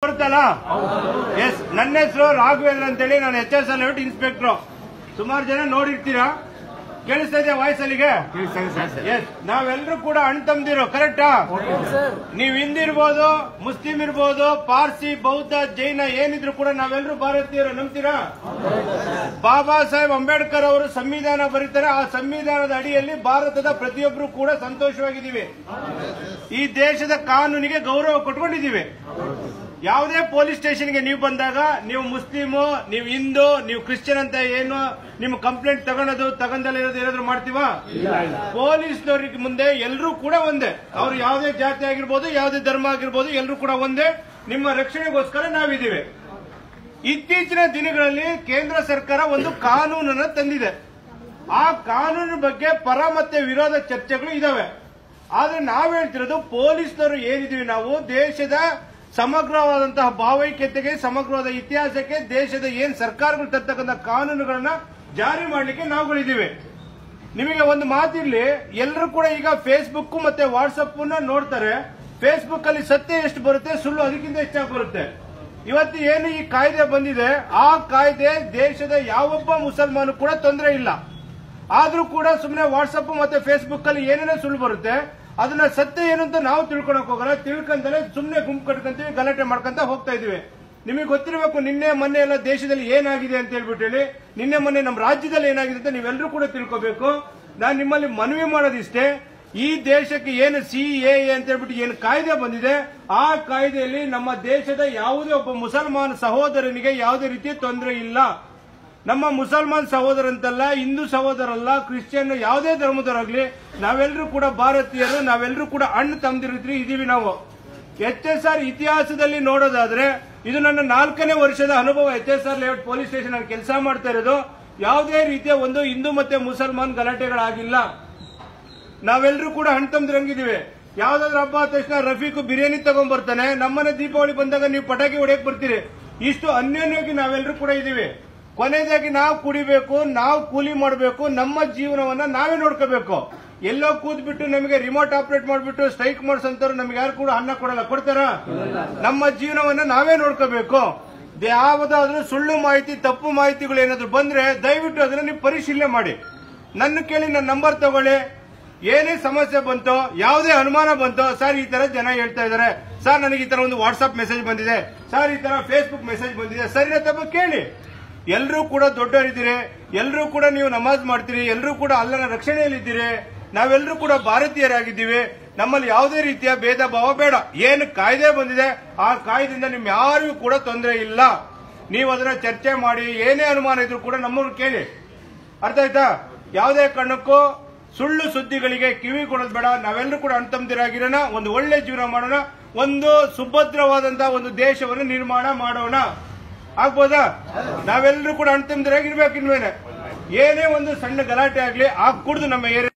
ಬರುತ್ತಲ್ಲ ಎಸ್ ನನ್ನ ಹೆಸರು ರಾಘವೇಂದ್ರ ಅಂತೇಳಿ ನಾನು ಎಚ್ ಎಸ್ ಎಲ್ ಇನ್ಸ್ಪೆಕ್ಟರ್ ಸುಮಾರು ಜನ ನೋಡಿರ್ತೀರಾ ಕೇಳಿಸ್ತಾ ಇದೆಯಾ ವಾಯ್ಸ್ ಅಲ್ಲಿಗೆ ಎಸ್ ನಾವೆಲ್ಲರೂ ಕೂಡ ಅಣ್ಣ ತಮ್ದಿರೋ ಕರೆಕ್ಟಾ ನೀವ್ ಹಿಂದಿರ್ಬೋದು ಮುಸ್ಲಿಂ ಇರ್ಬೋದು ಪಾರ್ಸಿ ಬೌದ್ಧ ಜೈನ ಏನಿದ್ರು ಕೂಡ ನಾವೆಲ್ಲರೂ ಭಾರತೀಯರು ನಂಬ್ತೀರಾ ಬಾಬಾ ಸಾಹೇಬ್ ಅಂಬೇಡ್ಕರ್ ಅವರು ಸಂವಿಧಾನ ಬರೀತಾರೆ ಆ ಸಂವಿಧಾನದ ಅಡಿಯಲ್ಲಿ ಭಾರತದ ಪ್ರತಿಯೊಬ್ಬರು ಕೂಡ ಸಂತೋಷವಾಗಿದ್ದೀವಿ ಈ ದೇಶದ ಕಾನೂನಿಗೆ ಗೌರವ ಕೊಟ್ಕೊಂಡಿದ್ದೀವಿ ಯಾವುದೇ ಪೊಲೀಸ್ ಸ್ಟೇಷನ್ಗೆ ನೀವು ಬಂದಾಗ ನೀವು ಮುಸ್ಲಿಮು ನೀವು ಹಿಂದೂ ನೀವು ಕ್ರಿಶ್ಚಿಯನ್ ಅಂತ ಏನು ನಿಮ್ಮ ಕಂಪ್ಲೇಂಟ್ ತಗೊಳೋದು ತಗೊಂಡಲ್ಲ ಇರೋದು ಏನಾದ್ರು ಮಾಡ್ತೀವಾ ಪೊಲೀಸ್ನವ್ರಿಗೆ ಮುಂದೆ ಎಲ್ಲರೂ ಕೂಡ ಒಂದೇ ಅವ್ರು ಯಾವುದೇ ಜಾತಿ ಆಗಿರ್ಬೋದು ಯಾವುದೇ ಧರ್ಮ ಆಗಿರ್ಬೋದು ಎಲ್ಲರೂ ಕೂಡ ಒಂದೇ ನಿಮ್ಮ ರಕ್ಷಣೆಗೋಸ್ಕರ ನಾವಿದ್ದೀವಿ ಇತ್ತೀಚಿನ ದಿನಗಳಲ್ಲಿ ಕೇಂದ್ರ ಸರ್ಕಾರ ಒಂದು ಕಾನೂನನ್ನ ತಂದಿದೆ ಆ ಕಾನೂನು ಬಗ್ಗೆ ಪರ ಮತ್ತೆ ವಿರೋಧ ಚರ್ಚೆಗಳು ಇದಾವೆ ಆದ್ರೆ ನಾವ್ ಹೇಳ್ತಿರೋದು ಪೊಲೀಸ್ನವರು ಏನಿದೀವಿ ನಾವು ದೇಶದ ಸಮಗ್ರವಾದಂತಹ ಭಾವೈಕ್ಯತೆಗೆ ಸಮಗ್ರವಾದ ಇತಿಹಾಸಕ್ಕೆ ದೇಶದ ಏನ್ ಸರ್ಕಾರಗಳು ತರ್ತಕ್ಕಂಥ ಕಾನೂನುಗಳನ್ನ ಜಾರಿ ಮಾಡಲಿಕ್ಕೆ ನಾವುಗಳಿದ್ದೀವಿ ನಿಮಗೆ ಒಂದು ಮಾತಿರ್ಲಿ ಎಲ್ಲರೂ ಕೂಡ ಈಗ ಫೇಸ್ಬುಕ್ ಮತ್ತೆ ವಾಟ್ಸಪ್ ನೋಡ್ತಾರೆ ಫೇಸ್ಬುಕ್ ಅಲ್ಲಿ ಸತ್ಯ ಎಷ್ಟು ಬರುತ್ತೆ ಸುಳ್ಳು ಅದಕ್ಕಿಂತ ಹೆಚ್ಚಾಗಿ ಬರುತ್ತೆ ಇವತ್ತು ಏನು ಈ ಕಾಯ್ದೆ ಬಂದಿದೆ ಆ ಕಾಯ್ದೆ ದೇಶದ ಯಾವೊಬ್ಬ ಮುಸಲ್ಮಾನು ಕೂಡ ತೊಂದರೆ ಇಲ್ಲ ಆದ್ರೂ ಕೂಡ ಸುಮ್ಮನೆ ವಾಟ್ಸಪ್ ಮತ್ತೆ ಫೇಸ್ಬುಕ್ ಅಲ್ಲಿ ಏನೇನೋ ಸುಳ್ಳು ಬರುತ್ತೆ ಅದನ್ನ ಸತ್ಯ ಏನು ಅಂತ ನಾವು ತಿಳ್ಕೊಳಕ್ ಹೋಗಲ್ಲ ತಿಳ್ಕೊಂತಲೇ ಸುಮ್ಮನೆ ಗುಂಪು ಕಟ್ಕೊಂತೀವಿ ಗಲಾಟೆ ಮಾಡ್ಕೊಂತ ಹೋಗ್ತಾ ಇದೀವಿ ನಿಮಗೆ ಗೊತ್ತಿರಬೇಕು ನಿನ್ನೆ ಮೊನ್ನೆ ಎಲ್ಲ ದೇಶದಲ್ಲಿ ಏನಾಗಿದೆ ಅಂತ ಹೇಳ್ಬಿಟ್ಟು ಹೇಳಿ ನಿನ್ನೆ ಮೊನ್ನೆ ನಮ್ಮ ರಾಜ್ಯದಲ್ಲಿ ಏನಾಗಿದೆ ಅಂತ ನೀವೆಲ್ಲರೂ ಕೂಡ ತಿಳ್ಕೋಬೇಕು ನಾನು ನಿಮ್ಮಲ್ಲಿ ಮನವಿ ಮಾಡೋದಿಷ್ಟೇ ಈ ದೇಶಕ್ಕೆ ಏನು ಸಿ ಎ ಅಂತ ಹೇಳ್ಬಿಟ್ಟು ಏನು ಕಾಯ್ದೆ ಬಂದಿದೆ ಆ ಕಾಯ್ದೆಯಲ್ಲಿ ನಮ್ಮ ದೇಶದ ಯಾವುದೇ ಒಬ್ಬ ಮುಸಲ್ಮಾನ್ ಸಹೋದರನಿಗೆ ಯಾವುದೇ ರೀತಿಯ ತೊಂದರೆ ಇಲ್ಲ ನಮ್ಮ ಮುಸಲ್ಮಾನ್ ಸಹೋದರಂತಲ್ಲ ಹಿಂದೂ ಸಹೋದರಲ್ಲ ಕ್ರಿಶ್ಚಿಯನ್ ಯಾವುದೇ ಧರ್ಮದವರಾಗ್ಲಿ ನಾವೆಲ್ಲರೂ ಕೂಡ ಭಾರತೀಯರು ನಾವೆಲ್ಲರೂ ಕೂಡ ಅಣ್ಣ ತಮ್ದಿರಿದ್ರಿ ಇದೀವಿ ನಾವು ಎಚ್ ಎಸ್ ಆರ್ ಇತಿಹಾಸದಲ್ಲಿ ನೋಡೋದಾದ್ರೆ ಇದು ನನ್ನ ನಾಲ್ಕನೇ ವರ್ಷದ ಅನುಭವ H S R layout police station ಅಲ್ಲಿ ಕೆಲಸ ಮಾಡ್ತಾ ಇರೋದು ಯಾವುದೇ ರೀತಿಯ ಒಂದು ಹಿಂದೂ ಮತ್ತೆ ಮುಸಲ್ಮಾನ್ ಗಲಾಟೆಗಳಾಗಿಲ್ಲ ನಾವೆಲ್ಲರೂ ಕೂಡ ಹಣ್ಣು ತಮ್ದಿರಂಗಿದೀವಿ ಯಾವ್ದಾದ್ರು ಹಬ್ಬ ಆದ ತಕ್ಷಣ ರಫೀಕ್ ಬಿರಿಯಾನಿ ತಗೊಂಡ್ ಬರ್ತಾನೆ ನಮ್ಮನೆ ದೀಪಾವಳಿ ಬಂದಾಗ ನೀವು ಪಟಾಕಿ ಹೊಡೆಯಕ್ ಬರ್ತೀರಿ ಇಷ್ಟು ಅನ್ಯೋನ್ಯವಾಗಿ ನಾವೆಲ್ಲರೂ ಕೂಡ ಇದೀವಿ ಕೊನೆಯದಾಗಿ ನಾವು ಕುಡಿಬೇಕು ನಾವು ಕೂಲಿ ಮಾಡಬೇಕು ನಮ್ಮ ಜೀವನವನ್ನ ನಾವೇ ನೋಡ್ಕೋಬೇಕು ಎಲ್ಲೋ ಕೂತ್ಬಿಟ್ಟು ನಮಗೆ ರಿಮೋಟ್ ಆಪರೇಟ್ ಮಾಡ್ಬಿಟ್ಟು ಸ್ಟ್ರೈಕ್ ಮಾಡಿಸಂತವ್ರು ನಮ್ಗೆ ಯಾರು ಕೂಡ ಅನ್ನ ಕೊಡಲ್ಲ ಕೊಡ್ತಾರ ನಮ್ಮ ಜೀವನವನ್ನ ನಾವೇ ನೋಡ್ಕೋಬೇಕು ಯಾವುದಾದ್ರೂ ಸುಳ್ಳು ಮಾಹಿತಿ ತಪ್ಪು ಮಾಹಿತಿಗಳು ಏನಾದ್ರು ಬಂದ್ರೆ ದಯವಿಟ್ಟು ಅದನ್ನ ನೀವು ಪರಿಶೀಲನೆ ಮಾಡಿ ನನ್ನ ಕೇಳಿ ನನ್ನ ನಂಬರ್ ತಗೊಳ್ಳಿ ಏನೇ ಸಮಸ್ಯೆ ಬಂತೋ ಯಾವುದೇ ಅನುಮಾನ ಬಂತೋ ಸರ್ ಈ ತರ ಜನ ಹೇಳ್ತಾ ಇದಾರೆ ಸರ್ ನನಗೆ ಈ ತರ ಒಂದು ವಾಟ್ಸ್ಆಪ್ ಮೆಸೇಜ್ ಬಂದಿದೆ ಸರ್ ಈ ತರ ಫೇಸ್ಬುಕ್ ಮೆಸೇಜ್ ಬಂದಿದೆ ಸರಿ ತಪ್ಪ ಕೇಳಿ ಎಲ್ಲರೂ ಕೂಡ ದೊಡ್ಡವರಿದ್ದೀರಿ ಎಲ್ಲರೂ ಕೂಡ ನೀವು ನಮಾಜ್ ಮಾಡ್ತೀರಿ ಎಲ್ಲರೂ ಕೂಡ ಅಲ್ಲನ ರಕ್ಷಣೆಯಲ್ಲಿದ್ದೀರಿ ನಾವೆಲ್ಲರೂ ಕೂಡ ಭಾರತೀಯರಾಗಿದ್ದೀವಿ ನಮ್ಮಲ್ಲಿ ಯಾವುದೇ ರೀತಿಯ ಭೇದ ಭಾವ ಬೇಡ ಏನು ಕಾಯ್ದೆ ಬಂದಿದೆ ಆ ಕಾಯ್ದೆಯಿಂದ ನಿಮ್ ಯಾರಿಗೂ ಕೂಡ ತೊಂದರೆ ಇಲ್ಲ ನೀವು ಅದನ್ನ ಚರ್ಚೆ ಮಾಡಿ ಏನೇ ಅನುಮಾನ ಇದ್ರೂ ಕೂಡ ನಮ್ಮನ್ನು ಕೇಳಿ ಅರ್ಥ ಆಯ್ತಾ ಯಾವುದೇ ಕಾರಣಕ್ಕೂ ಸುಳ್ಳು ಸುದ್ದಿಗಳಿಗೆ ಕಿವಿ ಕೊಡೋದು ಬೇಡ ನಾವೆಲ್ಲರೂ ಕೂಡ ಅಣ್ತಂದಿರಾಗಿರೋಣ ಒಂದು ಒಳ್ಳೆ ಜೀವನ ಮಾಡೋಣ ಒಂದು ಸುಭದ್ರವಾದಂತಹ ಒಂದು ದೇಶವನ್ನು ನಿರ್ಮಾಣ ಮಾಡೋಣ ಆಗ್ಬೋದಾ ನಾವೆಲ್ಲರೂ ಕೂಡ ಅಣ್ತಂದಿರಾಗಿರ್ಬೇಕು ಇನ್ಮೇಲೆ ಏನೇ ಒಂದು ಸಣ್ಣ ಗಲಾಟೆ ಆಗ್ಲಿ ಆಗ ಕುಡ್ದು ನಮ್ಮ ಏರಿಯಾ